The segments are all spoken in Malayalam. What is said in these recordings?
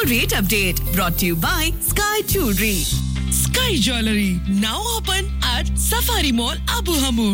rate update brought to you by Sky Jewelry. Sky Jewelry now open at Safari Mall Abu Hamur.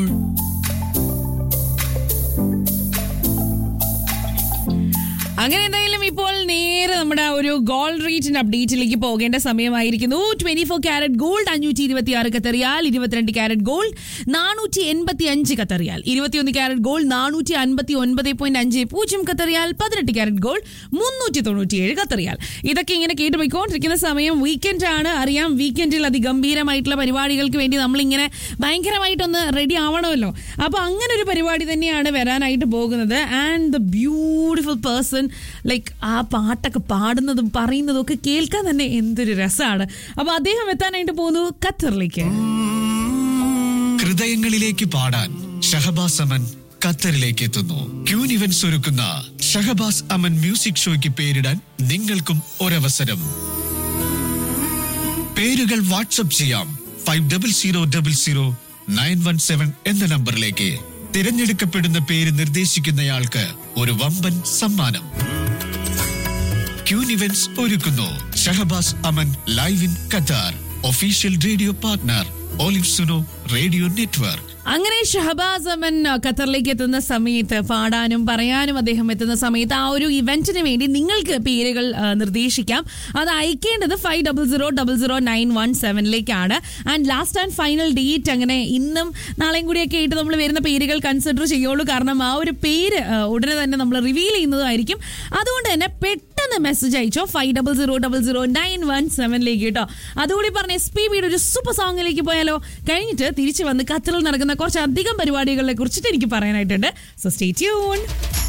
അങ്ങനെ എന്തായാലും ഇപ്പോൾ നേരെ നമ്മുടെ ആ ഒരു ഗോൾഡ് റേറ്റിന്റെ അപ്ഡേറ്റിലേക്ക് പോകേണ്ട സമയമായിരിക്കുന്നു ട്വന്റി ഫോർ ക്യാരറ്റ് ഗോൾഡ് അഞ്ഞൂറ്റി ഇരുപത്തി ആറ് കത്തറിയാൽ ഇരുപത്തിരണ്ട് ക്യാരറ്റ് ഗോൾഡ് നാനൂറ്റി എൺപത്തി അഞ്ച് കത്തറിയാൽ ഇരുപത്തിയൊന്ന് ക്യാരറ്റ് ഗോൾഡ് നാനൂറ്റി അൻപത്തി ഒൻപത് പോയിന്റ് അഞ്ച് പൂജ്യം കത്തറിയാൽ പതിനെട്ട് ക്യാരറ്റ് ഗോൾഡ് മുന്നൂറ്റി തൊണ്ണൂറ്റിയേഴ് കത്തറിയാൽ ഇതൊക്കെ ഇങ്ങനെ കേട്ട് പോയിക്കൊണ്ടിരിക്കുന്ന സമയം വീക്കെൻഡ് ആണ് അറിയാം വീക്കെൻഡിൽ അതിഗംഭീരമായിട്ടുള്ള പരിപാടികൾക്ക് വേണ്ടി നമ്മളിങ്ങനെ ഭയങ്കരമായിട്ടൊന്ന് റെഡി ആവണമല്ലോ അപ്പൊ അങ്ങനെ ഒരു പരിപാടി തന്നെയാണ് വരാനായിട്ട് പോകുന്നത് and the beautiful person like ആ പാട്ടൊക്കെ പാടുന്നതും പറയുന്നതും ഒക്കെ കേൾക്കാൻ തന്നെ എന്തൊരു രസമാണ് അപ്പൊ അദ്ദേഹം എത്താനായിട്ട് പോകുന്നു ഖത്തറിലേക്ക് ഹൃദയങ്ങളിലേക്ക് പാടാൻ ഷഹബാസ് അമൻ ഖത്തറിലേക്ക് എത്തുന്നു ക്യൂൻ ഇവന്റ്സ് ഒരുക്കുന്ന ഷഹബാസ് അമൻ മ്യൂസിക് ഷോയ്ക്ക് പേരിടാൻ നിങ്ങൾക്കും ഒരവസരം പേരുകൾ വാട്സപ്പ് ചെയ്യാം five double zero double zero nine one seven എന്ന നമ്പറിലേക്ക് തിരഞ്ഞെടുക്കപ്പെടുന്ന പേര് നിർദ്ദേശിക്കുന്നയാൾക്ക് ഒരു വമ്പൻ സമ്മാനം ക്യൂൻ ഇവന്റ്സ് ഒരുക്കുന്നു Shahabaz Aman live in Qatar official radio partner Olive Suno radio network അങ്ങനെ ഷഹബാസ് അമൻ ഖത്തറിലേക്ക് എത്തുന്ന സമയത്ത് പാടാനും പറയാനും അദ്ദേഹം എത്തുന്ന സമയത്ത് ആ ഒരു ഇവന്റിന് വേണ്ടി നിങ്ങൾക്ക് പേരുകൾ ആ, നിർദ്ദേശിക്കാം അത് അയക്കേണ്ടത് five double zero double zero nine one സെവനിലേക്കാണ് and last and final date അങ്ങനെ ഇന്നും നാളെയും കൂടിയൊക്കെ ആയിട്ട് നമ്മൾ വരുന്ന പേരുകൾ കൺസിഡർ ചെയ്യുള്ളൂ കാരണം ആ ഒരു പേര് ആ, ഉടനെ തന്നെ നമ്മൾ റിവീൽ ചെയ്യുന്നതായിരിക്കും അതുകൊണ്ട് തന്നെ പെട്ടെന്ന് മെസ്സേജ് അയച്ചോ five double zero double zero nine one സെവനിലേക്ക് കേട്ടോ അതുകൂടി പറഞ്ഞ എസ് പി ബിയുടെ ഒരു സൂപ്പർ സോങ്ങിലേക്ക് പോയാലോ കഴിഞ്ഞിട്ട് തിരിച്ചു വന്ന് ഖത്തറിൽ നടക്കുന്ന കുറച്ചധികം പരിപാടികളെ കുറിച്ചിട്ട് എനിക്ക് പറയാനായിട്ടുണ്ട് സോ സ്റ്റേ ട്യൂൺ